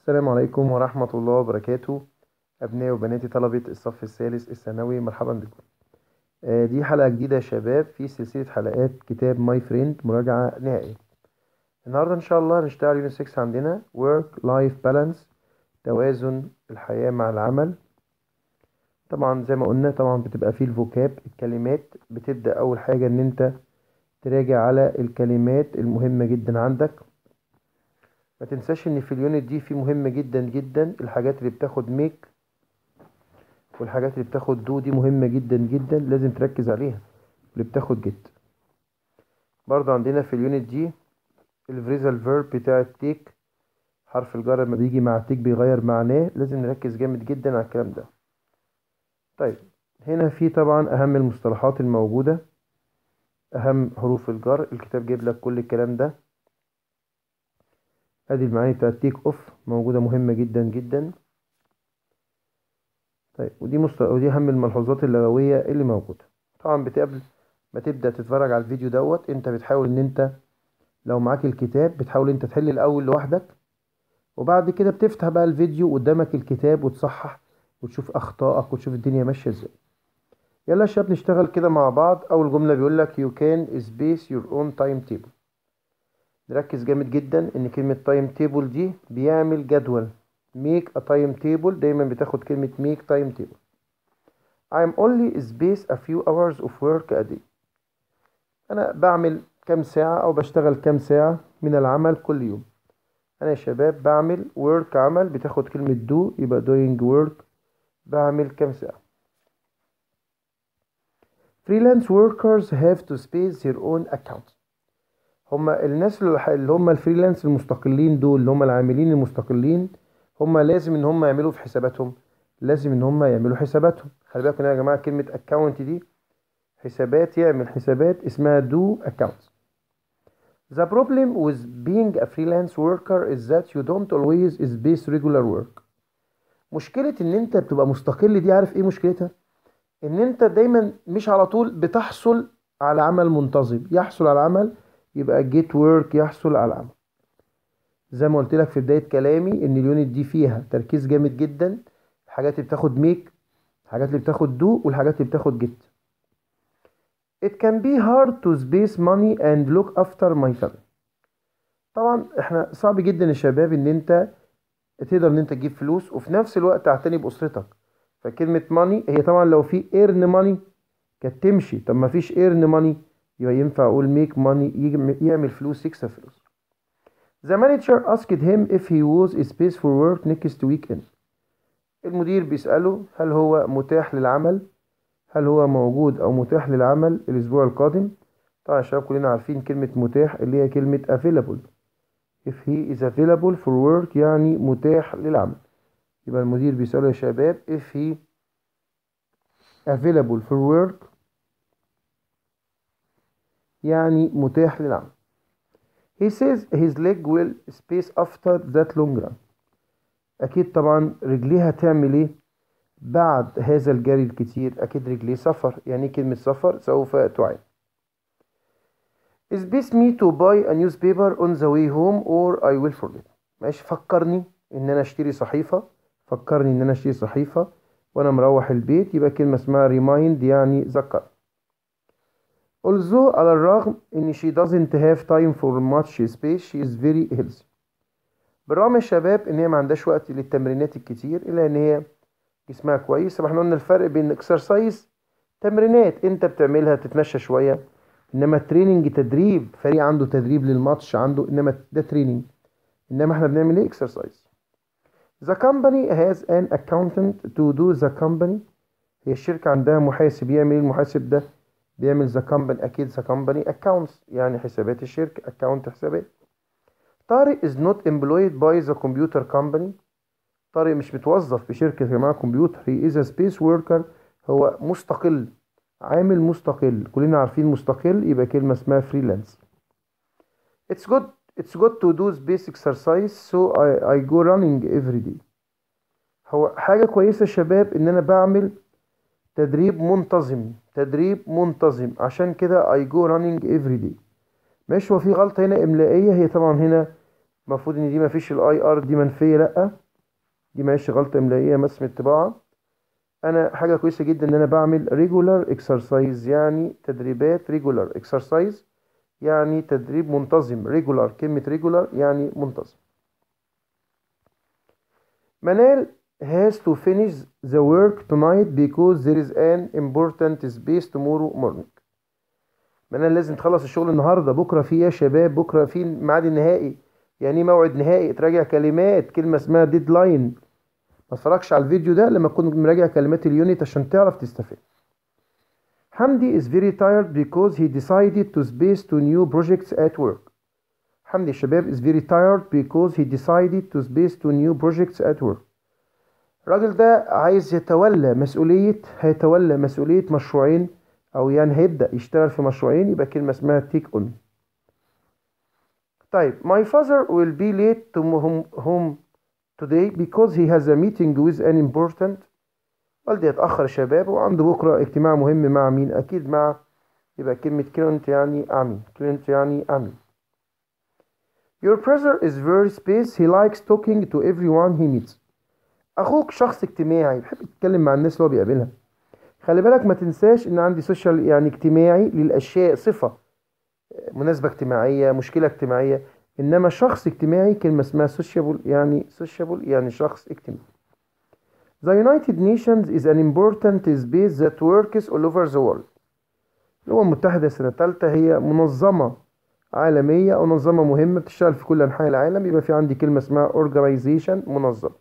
السلام عليكم ورحمة الله وبركاته أبنائي وبناتي طلبة الصف الثالث الثانوي مرحبا بكم آه، دي حلقة جديدة يا شباب في سلسلة حلقات كتاب ماي فريند مراجعة نهائية النهاردة إن شاء الله هنشتغل يونت 6 عندنا work life balance توازن الحياة مع العمل طبعا زي ما قلنا طبعا بتبقى فيه الفوكاب الكلمات بتبدأ أول حاجة إن أنت تراجع على الكلمات المهمة جدا عندك ما تنساش ان في اليونت دي في مهم جدا جدا الحاجات اللي بتاخد ميك والحاجات اللي بتاخد دو دي مهمة جدا جدا لازم تركز عليها اللي بتاخد جيت برضه عندنا في اليونت دي الفريزال فيرب بتاع تيك حرف الجر لما بيجي مع تيك بيغير معناه لازم نركز جامد جدا على الكلام ده طيب هنا في طبعا اهم المصطلحات الموجودة اهم حروف الجر الكتاب جايب لك كل الكلام ده ادي المعاني بتاعت تيك اوف موجودة مهمة جدا جدا طيب ودي مست... ودي اهم الملحوظات اللغوية اللي موجودة طبعا بتقبل ما تبدأ تتفرج على الفيديو دوت انت بتحاول ان انت لو معاك الكتاب بتحاول انت تحل الاول لوحدك وبعد كده بتفتح بقى الفيديو قدامك الكتاب وتصحح وتشوف اخطائك وتشوف الدنيا ماشية ازاي يلا يا شباب نشتغل كده مع بعض اول جملة بيقول لك you can space your own timetable نركز جامد جدا ان كلمة تايم تيبل دي بيعمل جدول make a time table دايما بتاخد كلمة make time table I'm only space a few hours of work a day انا بعمل كام ساعة او بشتغل كام ساعة من العمل كل يوم انا يا شباب بعمل work عمل بتاخد كلمة do يبقى doing work بعمل كام ساعة freelance workers have to space their own accounts هما الناس اللي هم الفريلانس المستقلين دول اللي هم العاملين المستقلين هم لازم ان هم يعملوا في حساباتهم لازم ان هم يعملوا حساباتهم خلي بالكم يا جماعه كلمه اكونت دي حسابات يعمل حسابات اسمها دو accounts The problem with being a freelance worker is that you don't always space regular work مشكلة ان انت بتبقى مستقل دي عارف ايه مشكلتها ان انت دايما مش على طول بتحصل على عمل منتظم يحصل على عمل يبقى جيت ورك يحصل على العمل زي ما قلت لك في بداية كلامي ان اليونت دي فيها تركيز جامد جدا الحاجات اللي بتاخد ميك الحاجات اللي بتاخد دو والحاجات اللي بتاخد جيت It can be hard to space money and look after my family طبعا احنا صعب جدا يا شباب ان انت تقدر ان انت تجيب فلوس وفي نفس الوقت تعتني باسرتك فكلمة money هي طبعا لو في earn money كانت تمشي طب ما فيش earn money يبقى ينفع اقول ميك ماني يعمل فلوس يكسب فلوس The manager asked him if he was space for work next weekend المدير بيسأله هل هو متاح للعمل هل هو موجود او متاح للعمل الاسبوع القادم طبعا يا شباب كلنا عارفين كلمة متاح اللي هي كلمة available if he is available for work يعني متاح للعمل يبقى المدير بيسأله يا شباب if he available for work يعني متاح للعمل he says his leg will space after that long run أكيد طبعا رجليه هتعمل إيه بعد هذا الجري الكتير أكيد رجليه سفر يعني كلمة سفر سوف تعين space me to buy a newspaper on the way home or I will forget ماشي فكرني إن أنا أشتري صحيفة فكرني إن أنا أشتري صحيفة وأنا مروح البيت يبقى كلمة اسمها remind يعني ذكر although على الرغم ان she doesn't have time for much space she is very healthy بالرغم يا شباب ان هي ما عندهاش وقت للتمرينات الكتير الا ان هي جسمها كويس طب احنا قلنا الفرق بين اكسرسايز تمرينات انت بتعملها تتمشى شويه انما التريننج تدريب فريق عنده تدريب للماتش عنده انما ده تريننج انما احنا بنعمل ايه اكسرسايز The company has an accountant to do the company هي الشركة عندها محاسب يعمل ايه المحاسب ده بيعمل ذا كومباني اكيد ذا كومباني اكاونتس يعني حسابات الشركه اكاونت حسابات طارق is not employed by the computer company طارق مش متوظف في شركه جماعه كمبيوتر he is a space worker هو مستقل عامل مستقل كلنا عارفين مستقل يبقى كلمه اسمها فريلانس it's good it's good to do space exercise so I, I go running every day هو حاجه كويسه يا شباب ان انا بعمل تدريب منتظم تدريب منتظم عشان كده I go running every day ماشي هو في غلطة هنا إملائية هي طبعا هنا المفروض ان دي مفيش الاي ار دي منفيه لا دي معلش غلطه املائيه مسم الطباعه انا حاجه كويسه جدا ان انا بعمل ريجولار اكسرسايز يعني تدريبات ريجولار اكسرسايز يعني تدريب منتظم ريجولار كلمه ريجولار يعني منتظم منال has to finish the work tonight because there is an important space tomorrow morning منال لازم تخلص الشغل النهارده بكره في ايه يا شباب بكره في الميعاد النهائي يعني ايه موعد نهائي تراجع كلمات كلمه اسمها ديدلاين ما تفرجش على الفيديو ده لما تكون مراجع كلمات اليونت عشان تعرف تستفاد حمدي is very tired because he decided to space to new projects at work حمدي يا شباب is very tired because he decided to space to new projects at work الراجل ده عايز يتولى مسؤولية هيتولى مسؤولية مشروعين أو يعني هيبدأ يشتغل في مشروعين يبقى كلمة اسمها take on طيب my father will be late to home, home today because he has a meeting with an important والدي يتأخر يا شباب وعنده بكرة اجتماع مهم مع مين أكيد مع يبقى كلمة كلينت يعني أمين كلينت يعني أمين Your brother is very space he likes talking to everyone he meets أخوك شخص اجتماعي بيحب يتكلم مع الناس اللي هو بيقابلها خلي بالك ما تنساش ان عندي سوشيال يعني اجتماعي للاشياء صفه مناسبه اجتماعيه مشكله اجتماعيه انما شخص اجتماعي كلمه اسمها سوشيابل يعني سوشيابل يعني شخص اجتماعي The United Nations is an important space that works all over the world. الأمم المتحدة سنة تالتة هي منظمة عالمية أو منظمة مهمة بتشتغل في كل أنحاء العالم يبقى في عندي كلمة اسمها organization منظمة.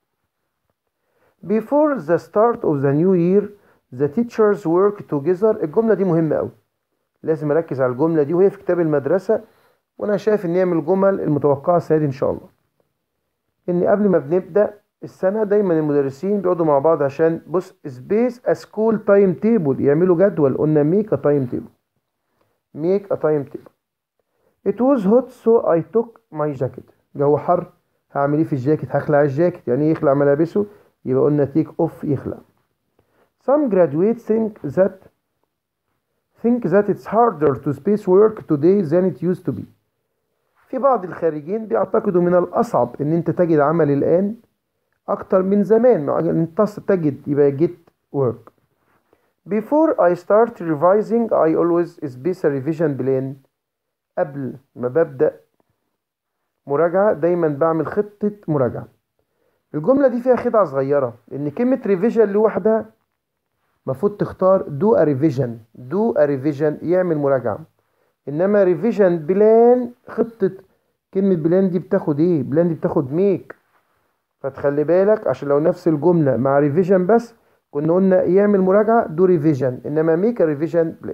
Before the start of the new year the teachers work together الجملة دي مهمة أوي لازم أركز على الجملة دي وهي في كتاب المدرسة وأنا شايف إن هي من الجمل المتوقعة السنة دي إن شاء الله إن قبل ما بنبدأ السنة دايما المدرسين بيقعدوا مع بعض عشان بص سبيس a school time table يعملوا جدول قلنا make a time table make a time table it was hot so I took my jacket جو حر هعمل ايه في الجاكيت هخلع الجاكيت يعني ايه يخلع ملابسه يبقى قلنا تيك اوف يخلع some graduates think that think that it's harder to space work today than it used to be في بعض الخارجين بيعتقدوا من الأصعب إن أنت تجد عمل الآن أكتر من زمان مع أنت تجد يبقى get work Before I start revising I always space a revision plan قبل ما ببدأ مراجعة دايما بعمل خطة مراجعة الجملة دي فيها خدعة صغيرة إن كلمة revision لوحدها المفروض تختار do a revision do a revision يعمل مراجعة إنما revision بلان خطة كلمة بلان دي بتاخد إيه؟ بلان دي بتاخد ميك فتخلي بالك عشان لو نفس الجملة مع ريفيجن بس كنا قلنا يعمل مراجعة دو ريفيجن إنما ميك ريفيجن بلان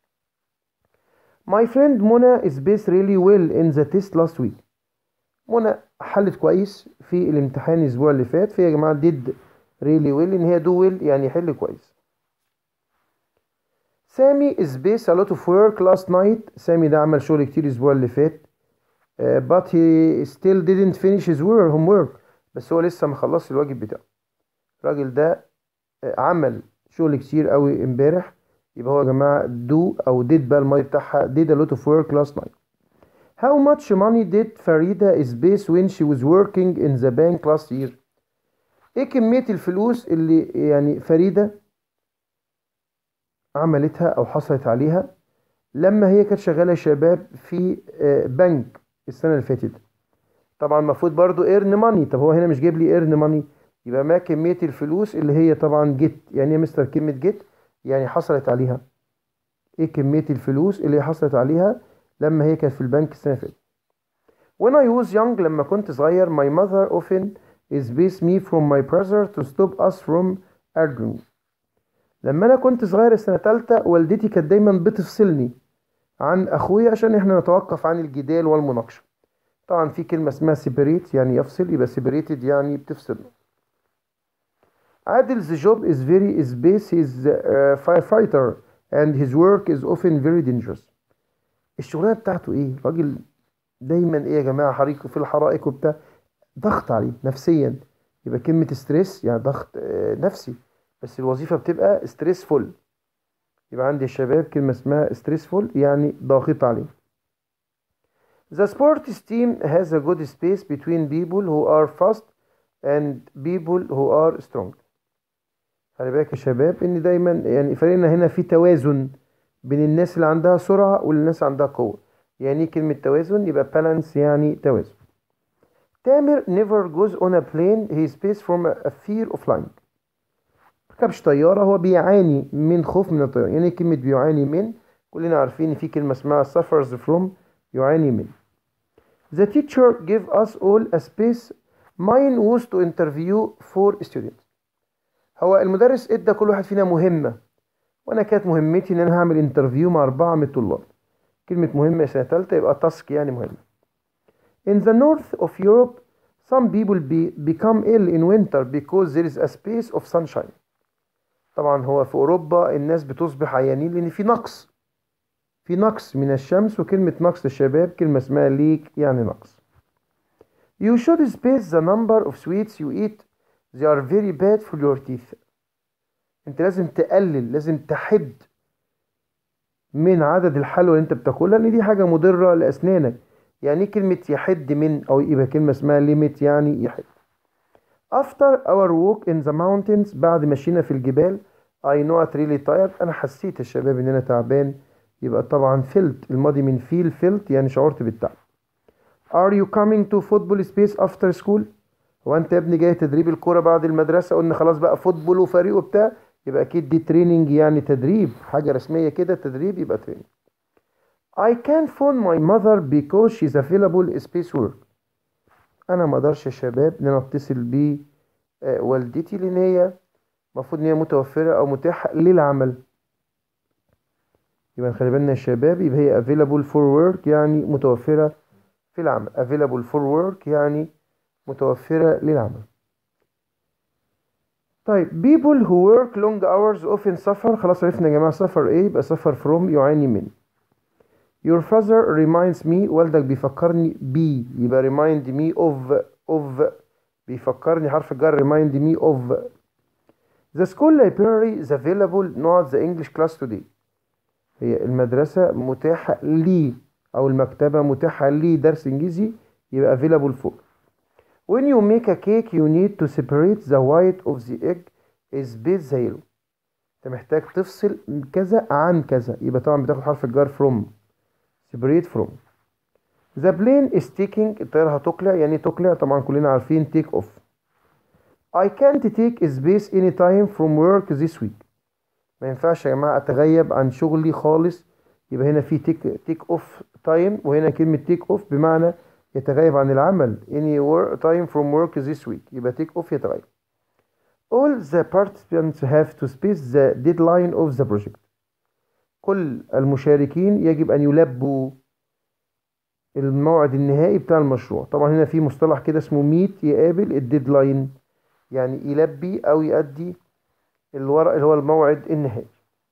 My friend Mona is based really well in the test last week منى حلت كويس في الامتحان الأسبوع اللي فات فهي يا جماعة did really well إن هي do well يعني يحل كويس سامي is based a lot of work last night سامي ده عمل شغل كتير الأسبوع اللي فات uh, but he still didn't finish his work homework بس هو لسه ما خلصش الواجب بتاعه الراجل ده عمل شغل كتير قوي امبارح يبقى هو يا جماعه do او did بقى الماضي بتاعها did a lot of work last night how much money did فريدة space when she was working in the bank last year ايه كمية الفلوس اللي يعني فريدة عملتها او حصلت عليها لما هي كانت شغالة شباب في بنك السنة اللي فاتت طبعا المفروض برضو ايرن ماني طب هو هنا مش جايب لي ايرن ماني يبقى ما كمية الفلوس اللي هي طبعا جيت يعني ايه مستر كلمة جيت يعني حصلت عليها ايه كمية الفلوس اللي حصلت عليها لما هي كانت في البنك السنة اللي فاتت When I was young لما كنت صغير my mother often is based me from my brother to stop us from arguing لما انا كنت صغير السنة تالتة والدتي كانت دايما بتفصلني عن اخويا عشان احنا نتوقف عن الجدال والمناقشة طبعا في كلمة اسمها separate يعني يفصل يبقى separated يعني بتفصل عادل the job is very is base he's a firefighter and his work is often very dangerous الشغلانة بتاعته ايه راجل دايما ايه يا جماعة حريق في الحرائق وبتاع ضغط عليه نفسيا يبقى كلمة ستريس يعني ضغط نفسي بس الوظيفة بتبقى ستريسفول يبقى عندي الشباب كلمة اسمها ستريسفول يعني ضاغط عليه The sports team has a good space between people who are fast and people who are strong خلي بالك يا شباب ان دايما يعني فريقنا هنا في توازن بين الناس اللي عندها سرعة والناس اللي عندها قوة يعني إيه كلمة توازن يبقى balance يعني توازن تامر never goes on a plane he space from a fear of flying مركبش طيارة هو بيعاني من خوف من الطيارة يعني إيه كلمة بيعاني من كلنا عارفين إن في كلمة اسمها suffers from يعاني من The teacher gave us all a space mine was to interview four students هو المدرس ادى كل واحد فينا مهمة وانا كانت مهمتي ان انا هعمل انترفيو مع اربعة من الطلاب كلمة مهمة سنة تالتة يبقى تاسك يعني مهمة In the north of Europe some people be, become ill in winter because there is a space of sunshine طبعا هو في اوروبا الناس بتصبح عيانين لان في نقص في نقص من الشمس وكلمة نقص الشباب كلمة اسمها ليك يعني نقص You should space the number of sweets you eat they are very bad for your teeth انت لازم تقلل لازم تحد من عدد الحلوى اللي انت بتاكلها لان دي حاجة مضرة لأسنانك يعني ايه كلمة يحد من او يبقى كلمة اسمها limit يعني يحد After our walk in the mountains بعد مشينا في الجبال I know it really tired أنا حسيت يا شباب إن أنا تعبان يبقى طبعا felt الماضي من feel felt يعني شعرت بالتعب Are you coming to football space after school؟ هو أنت يا ابني جاي تدريب الكورة بعد المدرسة قلنا خلاص بقى فوتبول وفريق وبتاع يبقى أكيد دي تريننج يعني تدريب حاجة رسمية كده تدريب يبقى تريننج I can't phone my mother because she's available space work انا ما اقدرش يا شباب ان انا اتصل ب آه، والدتي لان هي المفروض ان هي متوفره او متاحه للعمل يبقى نخلي بالنا يا شباب يبقى هي available for work يعني متوفره في العمل available for work يعني متوفره للعمل طيب people who work long hours often suffer خلاص عرفنا يا جماعه suffer ايه يبقى suffer from يعاني من Your father reminds me والدك بيفكرني بي يبقى remind me of of بيفكرني حرف الجر remind me of The school library is available not the English class today هي المدرسة متاحة لي أو المكتبة متاحة لي درس إنجليزي يبقى available for When you make a cake you need to separate the white of the egg is base the yellow انت محتاج تفصل كذا عن كذا يبقى طبعا بتاخد حرف الجر from separate from the plane is taking الطيارة هتقلع يعني تقلع طبعا كلنا عارفين take off I can't take space any time from work this week ما ينفعش يا جماعة أتغيب عن شغلي خالص يبقى هنا في take, take off time وهنا كلمة take off بمعنى يتغيب عن العمل any work time from work this week يبقى take off يتغيب all the participants have to space the deadline of the project كل المشاركين يجب أن يلبوا الموعد النهائي بتاع المشروع طبعا هنا في مصطلح كده اسمه ميت يقابل الديدلاين يعني يلبي أو يؤدي الورق اللي هو الموعد النهائي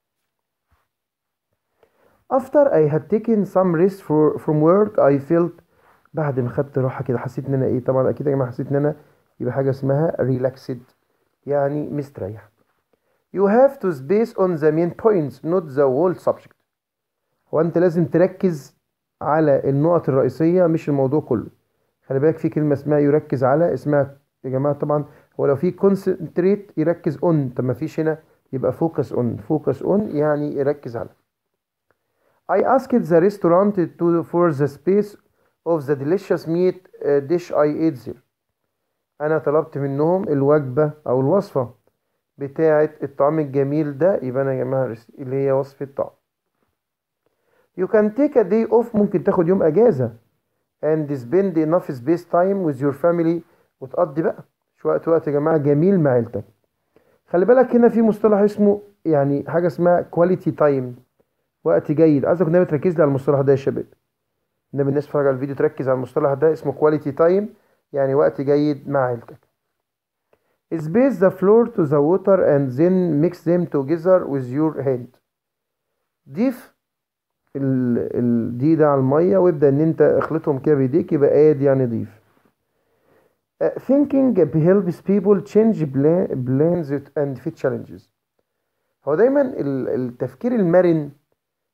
After I had taken some rest for, from work I felt بعد ما خدت راحة كده حسيت ان انا ايه طبعا اكيد يا جماعة حسيت ان انا يبقى حاجة اسمها relaxed يعني مستريح You have to space on the main points not the whole subject هو انت لازم تركز على النقط الرئيسية مش الموضوع كله خلي بالك في كلمة اسمها يركز على اسمها يا جماعة طبعا هو لو في concentrate يركز on طب ما فيش هنا يبقى focus on focus on يعني يركز على I asked the restaurant to for the space of the delicious meat uh, dish I ate there أنا طلبت منهم الوجبة أو الوصفة بتاعة الطعام الجميل ده يبقى أنا يا جماعة اللي هي وصفة طعام You can take a day off ممكن تاخد يوم أجازة and spend enough space time with your family وتقضي بقى شوية وقت يا جماعة جميل مع عيلتك خلي بالك هنا في مصطلح اسمه يعني حاجة اسمها quality time وقت جيد عايزك النبي تركز لي على المصطلح ده يا شباب النبي الناس تتفرج على الفيديو تركز على المصطلح ده اسمه quality time يعني وقت جيد مع عيلتك Space the floor to the water and then mix them together with your hand ضيف ال ال دي ده على المية وابدأ ان انت اخلطهم كده بايديك يبقى اد يعني ضيف Uh, thinking helps people change plan, plans and fit challenges هو دايما ال- التفكير المرن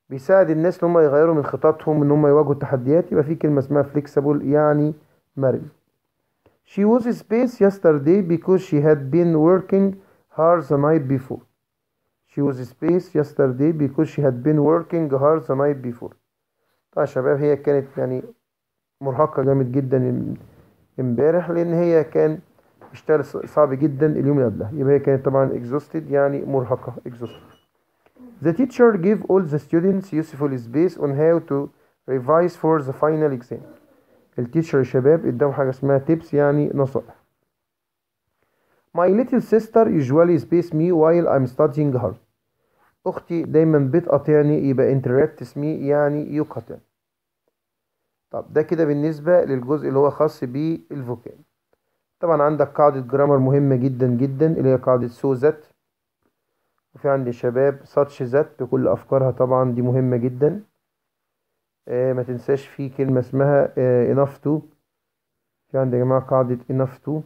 بيساعد الناس ان هم يغيروا من خططهم ان هم يواجهوا التحديات يبقى في كلمة اسمها flexible يعني مرن She was space yesterday because she had been working hard the night before. She was space yesterday because she had been working hard the night before. طيب يا شباب هي كانت يعني مرهقة جامد جدا امبارح لأن هي كان اشتغل صعب جدا اليوم اللي قبلها يبقى هي كانت طبعا exhausted يعني مرهقة exhausted. The teacher gave all the students useful space on how to revise for the final exam. التيتشر يا شباب اداهم حاجة اسمها tips يعني نصائح. My little sister usually space me while I'm studying hard. أختي دايما بتقاطعني يبقى interrupts me يعني يقاطع. طب ده كده بالنسبة للجزء اللي هو خاص بالفوكاب. طبعا عندك قاعدة جرامر مهمة جدا جدا اللي هي قاعدة so that وفي عندي شباب such that بكل أفكارها طبعا دي مهمة جدا آه ما تنساش في كلمة اسمها آه enough to في عندي يا جماعة قاعدة enough to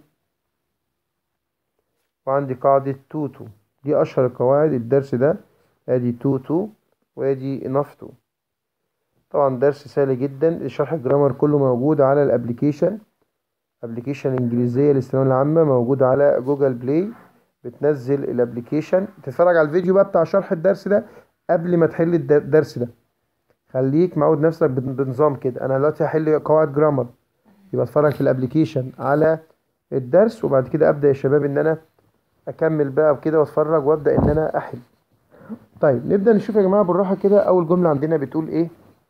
وعندي قاعدة to to دي أشهر القواعد الدرس ده ادي to to وادي enough to طبعا درس سهل جدا شرح الجرامر كله موجود على الابليكيشن ابليكيشن انجليزية للثانوية العامة موجود على جوجل بلاي بتنزل الابليكيشن تتفرج على الفيديو بقى بتاع شرح الدرس ده قبل ما تحل الدرس ده خليك معود نفسك بنظام كده انا دلوقتي هحل قواعد جرامر يبقى اتفرج في الابليكيشن على الدرس وبعد كده ابدا يا شباب ان انا اكمل بقى كده واتفرج وابدا ان انا احل طيب نبدا نشوف يا جماعه بالراحه كده اول جمله عندنا بتقول ايه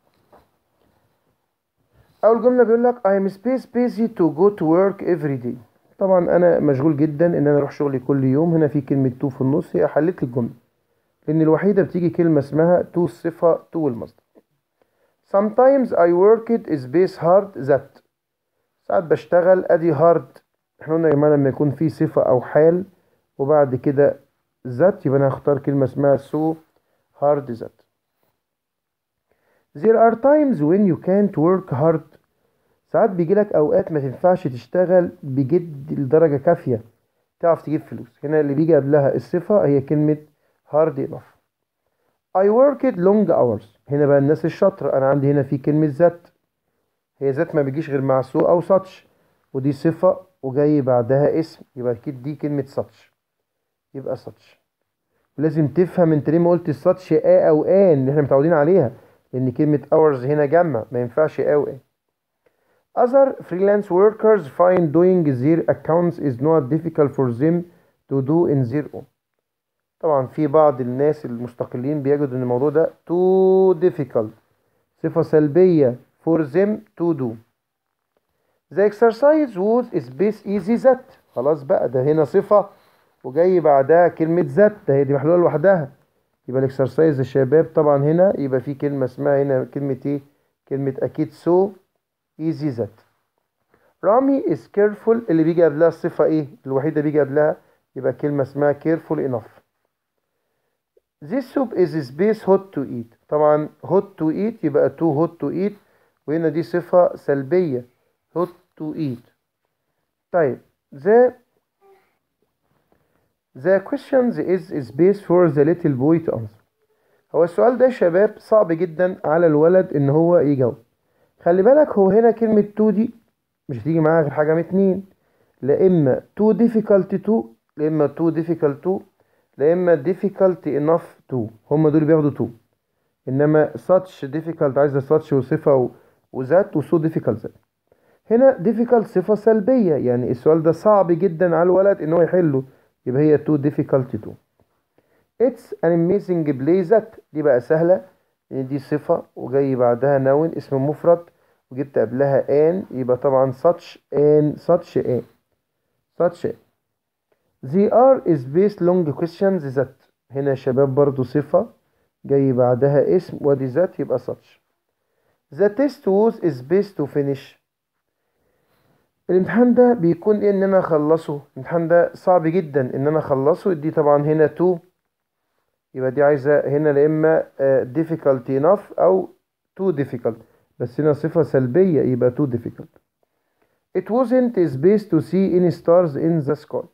اول جمله بيقول لك I am space busy to go to work every day طبعا انا مشغول جدا ان انا اروح شغلي كل يوم هنا في كلمه تو في النص هي حلت لي الجمله لان الوحيده بتيجي كلمه اسمها تو الصفه تو المصدر sometimes I worked space hard that ساعات بشتغل ادي hard احنا قلنا يا جماعه لما يكون في صفه او حال وبعد كده ذات يبقى انا هختار كلمه اسمها so hard that there are times when you can't work hard ساعات بيجيلك اوقات ما تنفعش تشتغل بجد لدرجه كافيه تعرف تجيب فلوس هنا اللي بيجي قبلها الصفه هي كلمه hard enough I worked long hours هنا بقى الناس الشاطرة أنا عندي هنا في كلمة ذات هي ذات ما بيجيش غير مع سو أو ساتش ودي صفة وجاي بعدها اسم يبقى أكيد دي كلمة ساتش يبقى ساتش لازم تفهم انت ليه ما قلت ساتش آ أو آن اللي احنا متعودين عليها لأن كلمة hours هنا جمع ما ينفعش آ أو آن Other freelance workers find doing their accounts is not difficult for them to do in their own طبعا في بعض الناس المستقلين بيجدوا ان الموضوع ده too difficult صفة سلبية for them to do the exercise was space easy that خلاص بقى ده هنا صفة وجاي بعدها كلمة ذات ده هي دي محلولة لوحدها يبقى الاكسرسايز يا شباب طبعا هنا يبقى في كلمة اسمها هنا كلمة ايه كلمة اكيد so easy that رامي is careful اللي بيجي قبلها الصفة ايه الوحيدة بيجي قبلها يبقى كلمة اسمها careful enough This soup is space hot to eat طبعا hot to eat يبقى too hot to eat وهنا دي صفة سلبية hot to eat طيب the the questions is space for the little boy to answer هو السؤال ده يا شباب صعب جدا على الولد ان هو يجاوب خلي بالك هو هنا كلمة to دي مش هتيجي معاها غير حاجة من اتنين لا اما too difficult to لا اما too difficult to لا اما difficult enough to هم دول بياخدوا to انما such difficult عايزه such وصفه وذات وسو difficult ذات هنا difficult صفه سلبيه يعني السؤال ده صعب جدا على الولد ان هو يحله يبقى هي too difficult to it's an amazing play that دي بقى سهله لان دي صفه وجاي بعدها noun اسم مفرد وجبت قبلها an يبقى طبعا such an such a such a They are space long questions that هنا يا شباب برضو صفة جاي بعدها اسم ودي ذات يبقى such The test was space to finish الامتحان ده بيكون ايه ان انا اخلصه الامتحان ده صعب جدا ان انا اخلصه دي طبعا هنا to يبقى دي عايزة هنا لا اما difficult enough او too difficult بس هنا صفة سلبية يبقى too difficult It wasn't space to see any stars in the sky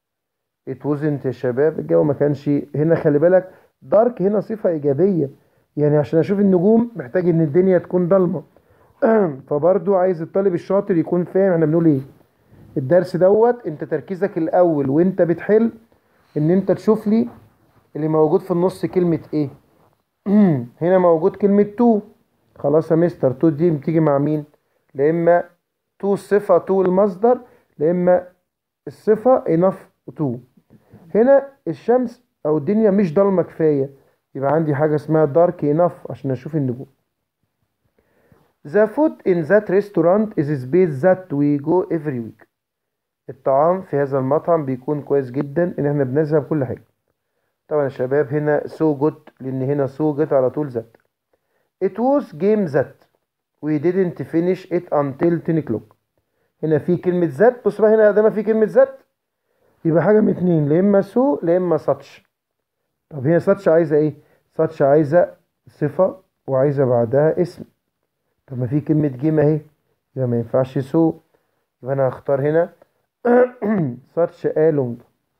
It wasn't يا شباب الجو ما كانش هنا خلي بالك دارك هنا صفة إيجابية يعني عشان اشوف النجوم محتاج ان الدنيا تكون ضلمه فبرضو عايز الطالب الشاطر يكون فاهم احنا بنقول ايه الدرس دوت انت تركيزك الاول وانت بتحل ان انت تشوف لي اللي موجود في النص كلمة ايه هنا موجود كلمة تو خلاص يا مستر تو دي بتيجي مع مين لا اما تو الصفة تو المصدر لا اما الصفة enough تو هنا الشمس او الدنيا مش ضلمة كفاية يبقى عندي حاجة اسمها dark enough عشان اشوف النجوم The food in that restaurant is a space that we go every week الطعام في هذا المطعم بيكون كويس جدا ان احنا بنذهب كل حاجة طبعا يا شباب هنا so good لان هنا so جت على طول that it was game that we didn't finish it until 10 o'clock هنا في كلمة ذات بص بقى هنا ده ما في كلمة ذات يبقى حاجة من اتنين لا اما سو لا اما ساتش طب هي ساتش عايزة ايه ساتش عايزة صفة وعايزة بعدها اسم طب ما في كلمة جيم اهي يبقى ما ينفعش سو يبقى انا هختار هنا such a long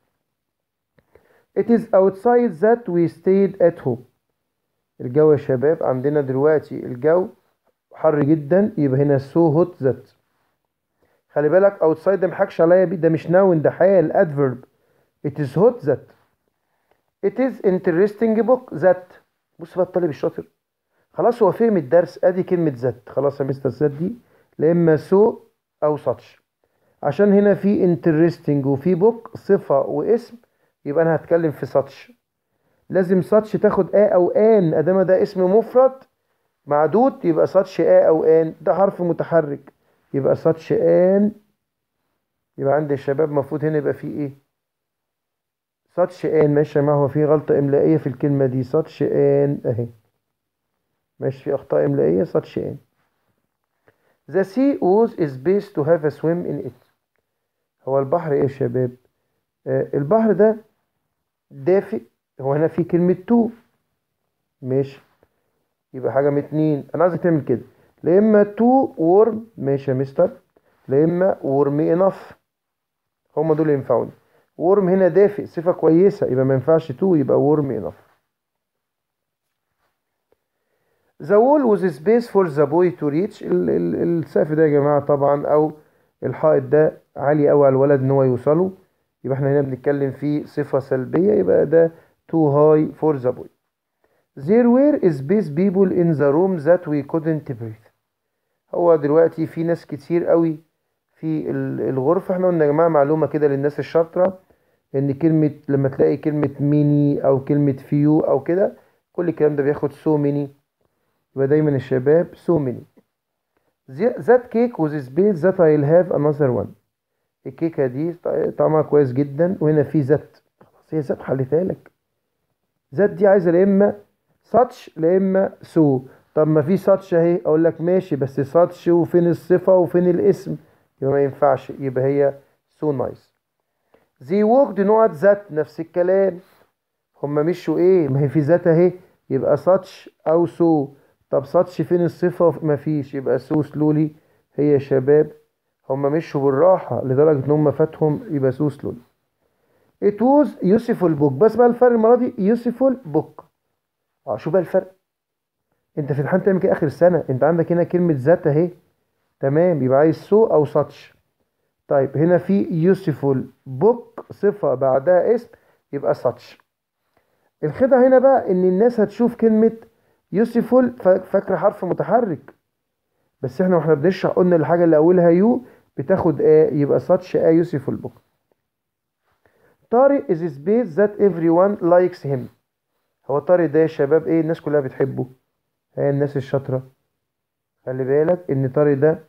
it is outside that we stayed at home الجو يا شباب عندنا دلوقتي الجو حر جدا يبقى هنا so hot that خلي بالك outside ده محكش عليا بيه ده مش noun ده حال adverb it is hot that it is interesting book that بص بقى الطالب الشاطر خلاص هو فهم الدرس ادي كلمة ذات خلاص يا مستر ذات دي لا اما سو او ساتش عشان هنا في انترستنج وفي بوك صفة واسم يبقى انا هتكلم في ساتش لازم ساتش تاخد ا او ان ادام ده اسم مفرد معدود يبقى ساتش ا او ان ده حرف متحرك يبقى ساتش ان يبقى عند الشباب المفروض هنا يبقى فيه ايه ساتش ان ماشي ما هو في غلطة املائية في الكلمة دي ساتش ان اهي ماشي في اخطاء املائية ساتش ان The sea was is best to have a swim in it هو البحر ايه يا شباب آه البحر ده دافئ هو هنا في كلمة تو ماشي يبقى حاجة من اتنين انا عايزك تعمل كده لا اما تو ورم ماشي يا مستر لا اما ورم انف هما دول ينفعوني ورم هنا دافئ صفة كويسة يبقى ما ينفعش تو يبقى ورم انف The wall was a space for the boy to reach ال- ال- السقف ده يا جماعة طبعا أو الحائط ده عالي أوي على الولد إن هو يوصله يبقى احنا هنا بنتكلم في صفة سلبية يبقى ده too high for the boy There were space people in the room that we couldn't breathe هو دلوقتي في ناس كتير قوي في ال- الغرفة احنا قلنا يا جماعة معلومة كده للناس الشاطرة ان كلمة لما تلاقي كلمة ميني او كلمة فيو او كده كل الكلام ده بياخد so many يبقى دايما الشباب so many The- that cake was space that I'll have another one الكيكة دي ط- طعمها كويس جدا وهنا في ذات خلاص هي ذات حلتها لك ذات دي عايزة لا اما ساتش لا اما سو طب ما في ساتش اهي اقول لك ماشي بس ساتش وفين الصفة وفين الاسم يبقى ما ينفعش يبقى هي so nice they walked not that نفس الكلام هما مشوا ايه ما هي في ذات اهي يبقى ساتش او سو طب ساتش فين الصفة ما فيش يبقى سو سلولي هي يا شباب هما مشوا بالراحة لدرجة ان هما فاتهم يبقى سو سلولي it was useful book بس بقى الفرق المرة دي useful book اه شو بقى الفرق انت في الامتحان تعمل كده اخر السنة انت عندك هنا كلمة ذات اهي تمام يبقى عايز سو او ساتش طيب هنا في useful book صفة بعدها اسم يبقى ساتش الخدعة هنا بقى ان الناس هتشوف كلمة يوسفول فاكرة حرف متحرك بس احنا واحنا بنشرح قلنا الحاجة اللي اولها يو بتاخد ا يبقى ساتش ا يوسفول بوك طارق is a space that everyone likes him هو طارق ده يا شباب ايه الناس كلها بتحبه هي الناس الشاطرة خلي بالك ان طارق ده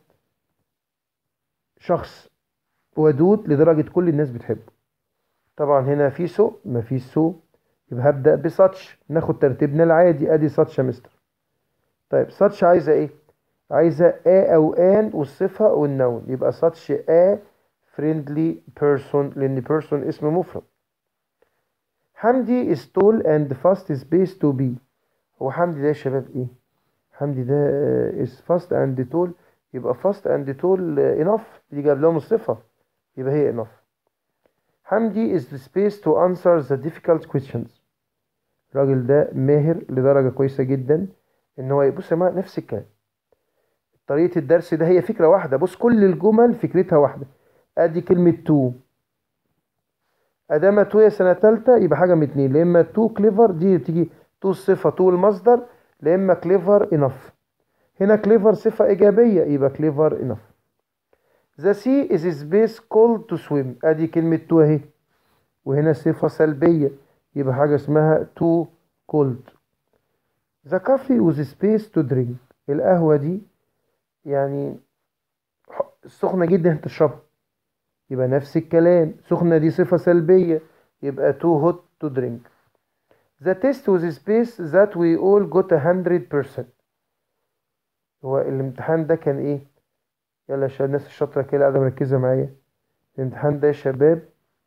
شخص ودود لدرجة كل الناس بتحبه طبعا هنا في سو ما في سو يبقى هبدأ بساتش ناخد ترتيبنا العادي ادي ساتش يا مستر طيب ساتش عايزة ايه عايزة ا او ان والصفة والنون يبقى ساتش ا friendly person لان person اسم مفرد حمدي is tall and fast space to be هو حمدي ده يا شباب ايه حمدي ده آه، is fast and tall يبقى fast and tall آه، enough دي جاب لهم الصفة يبقى هي enough حمدي is the space to answer the difficult questions الراجل ده ماهر لدرجة كويسة جدا ان هو بص يا جماعة نفس الكلام طريقة الدرس ده هي فكرة واحدة بص كل الجمل فكرتها واحدة ادي كلمة تو ادام تو يا سنة تالتة يبقى حاجة من اتنين يا اما تو كليفر دي بتيجي تو الصفة تو المصدر يا اما كليفر انف هنا كليفر صفة ايجابية يبقى كليفر انف The sea is a space cold to swim ادي كلمة تو اهي وهنا صفة سلبية يبقى حاجة اسمها too cold The coffee was a space to drink القهوة دي يعني سخنة جدا تشربها يبقى نفس الكلام سخنة دي صفة سلبية يبقى too hot to drink The test was a space that we all got a hundred percent هو الامتحان ده كان ايه يلا يا شباب الناس الشاطرة كده قاعدة مركزة معايا الامتحان ده يا شباب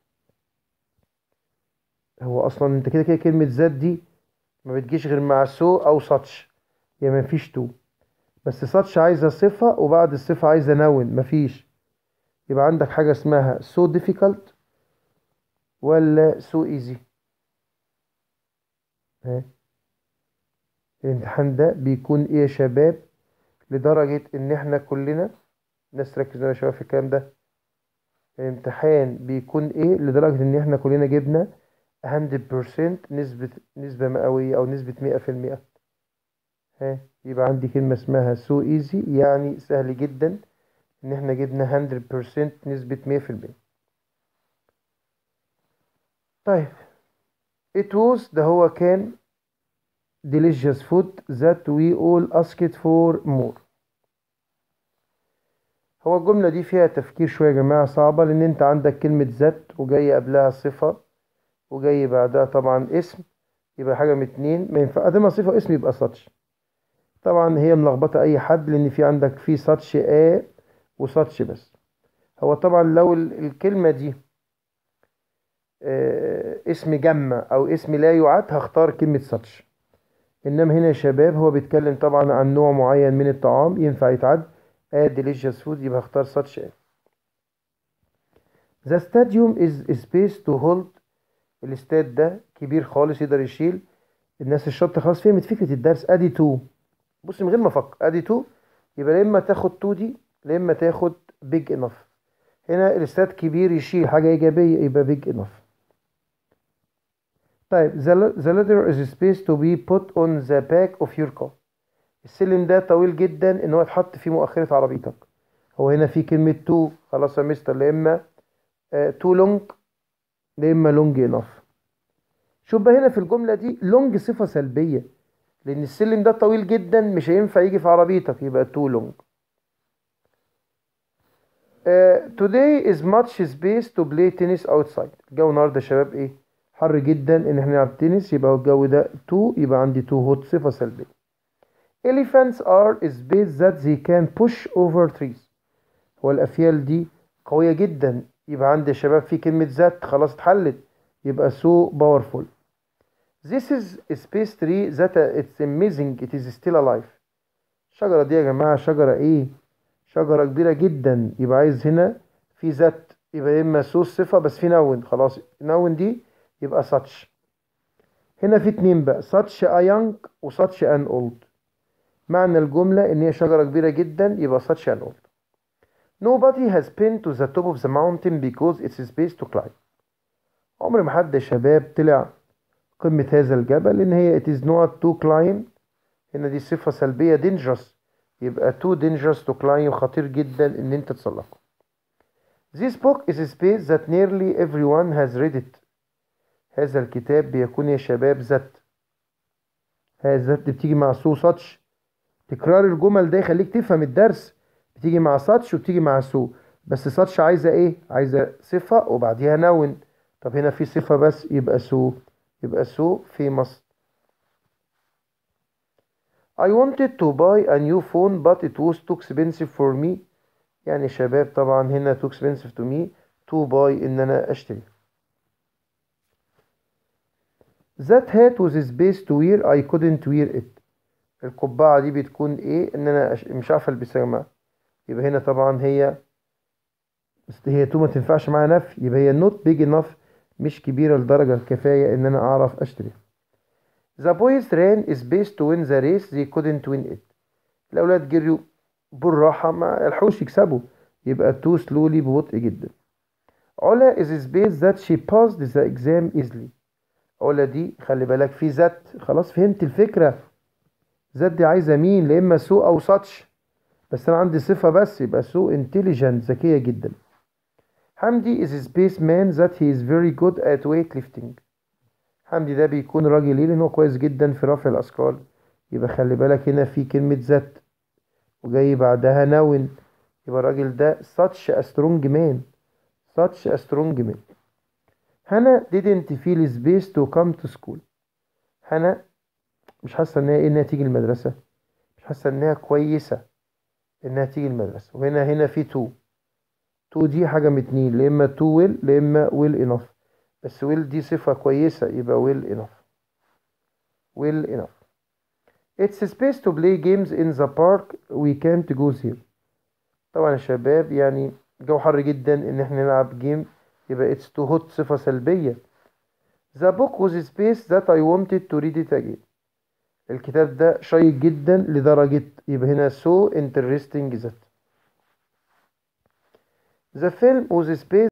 هو اصلا انت كده كده كلمة ذات دي ما بتجيش غير مع سو او ساتش يعني مفيش تو بس ساتش عايزة صفة وبعد الصفة عايزة نون مفيش يبقى عندك حاجة اسمها so difficult ولا so easy ها الامتحان ده بيكون ايه يا شباب لدرجة ان احنا كلنا ناس تركز يا شباب في الكلام ده الامتحان بيكون ايه لدرجة ان احنا كلنا جبنا 100% نسبة نسبة مئوية او نسبة مئة في المئة ها يبقى عندي كلمة اسمها so easy يعني سهل جدا ان احنا جبنا 100% نسبة مية في المية طيب it was ده هو كان delicious food that we all asked for more هو الجملة دي فيها تفكير شوية يا جماعة صعبة لأن أنت عندك كلمة ذات وجاي قبلها صفة وجاي بعدها طبعا اسم يبقى حاجة من اتنين ما ينفع أدام صفة اسم يبقى ساتش طبعا هي ملخبطة أي حد لأن في عندك في ساتش آ وساتش بس هو طبعا لو الكلمة دي آه اسم جمع أو اسم لا يعد هختار كلمة ساتش إنما هنا يا شباب هو بيتكلم طبعا عن نوع معين من الطعام ينفع يتعد آ delicious food يبقى هختار ساتش آ The stadium is a space to hold الاستاد ده كبير خالص يقدر يشيل الناس الشاطرة خلاص فهمت فكرة الدرس ادي 2 بص من غير ما افكر ادي 2 يبقى يا اما تاخد 2 دي يا اما تاخد big enough هنا الاستاد كبير يشيل حاجة ايجابية يبقى big enough طيب the, the ladder is a space to be put on the back of your car السلم ده طويل جدا ان هو يتحط في مؤخرة عربيتك هو هنا في كلمة تو خلاص يا مستر يا اما تو لونج يا اما لونج انف شوف بقى هنا في الجملة دي لونج صفة سلبية لان السلم ده طويل جدا مش هينفع يجي في عربيتك يبقى تو لونج today is much space to play tennis outside الجو النهارده يا شباب ايه حر جدا ان احنا نلعب تنس يبقى الجو ده تو يبقى عندي تو هوت صفة سلبية elephants are space that they can push over trees هو الافيال دي قوية جدا يبقى عندي يا شباب في كلمة ذات خلاص اتحلت يبقى so powerful this is a space tree that it's amazing it is still alive الشجرة دي يا جماعة شجرة ايه شجرة كبيرة جدا يبقى عايز هنا في ذات يبقى اما سو صفة بس في نون خلاص نون دي يبقى such هنا في اتنين بقى such a young و such an old معنى الجملة ان هي شجرة كبيرة جدا يبقى such an old nobody has been to the top of the mountain because it's a space to climb عمر ما حد يا شباب طلع قمة هذا الجبل ان هي it is not to climb هنا دي صفة سلبية dangerous يبقى too dangerous to climb خطير جدا ان انت تسلقه This book is a space that nearly everyone has read it هذا الكتاب بيكون يا شباب ذات هذا ذات بتيجي مع سو ساتش تكرار الجمل ده يخليك تفهم الدرس بتيجي مع ساتش وبتيجي مع سو بس ساتش عايزة ايه عايزة صفة وبعديها نون طب هنا في صفة بس يبقى سو يبقى سو famous I wanted to buy a new phone but it was too expensive for me يعني شباب طبعا هنا too expensive to me to buy ان انا اشتري That hat was space to wear I couldn't wear it القبعة دي بتكون ايه ان انا أش... مش عارف البسها يا جماعة يبقى هنا طبعا هي هي تو ما تنفعش معاها نفي يبقى هي not big enough مش كبيرة لدرجة الكفاية ان انا اعرف اشتري The boys ran space to win the race they couldn't win it الأولاد جريوا بالراحة ما يلحقوش يكسبوا يبقى too slowly ببطء جدا علا is space that she passed the exam easily علا دي خلي بالك في ذات خلاص فهمت الفكرة ذات دي عايزة مين لا إما سو أو such بس أنا عندي صفة بس يبقى سو intelligent ذكية جدا حمدي is a spaceman that he is very good at weightlifting حمدي ده بيكون راجل ليه لأن هو كويس جدا في رفع الأثقال يبقى خلي بالك هنا في كلمة ذات وجاي بعدها نون يبقى الراجل ده such a strong man such a strong man هنا didn't feel space to come to school هنا مش حاسة إن هي إنها تيجي المدرسة مش حاسة إنها كويسة إنها تيجي المدرسة وهنا هنا في تو تو دي حاجة من اتنين لا إما تو ويل لا إما ويل إنف بس ويل دي صفة كويسة يبقى ويل إنف ويل إنف It's space to play games in the park we can't go there طبعا يا شباب يعني جو حر جدا ان احنا نلعب جيم يبقى it's too hot صفة سلبية The book was space that I wanted to read it again الكتاب ده شيق جدا لدرجة يبقى هنا so interesting that The film was space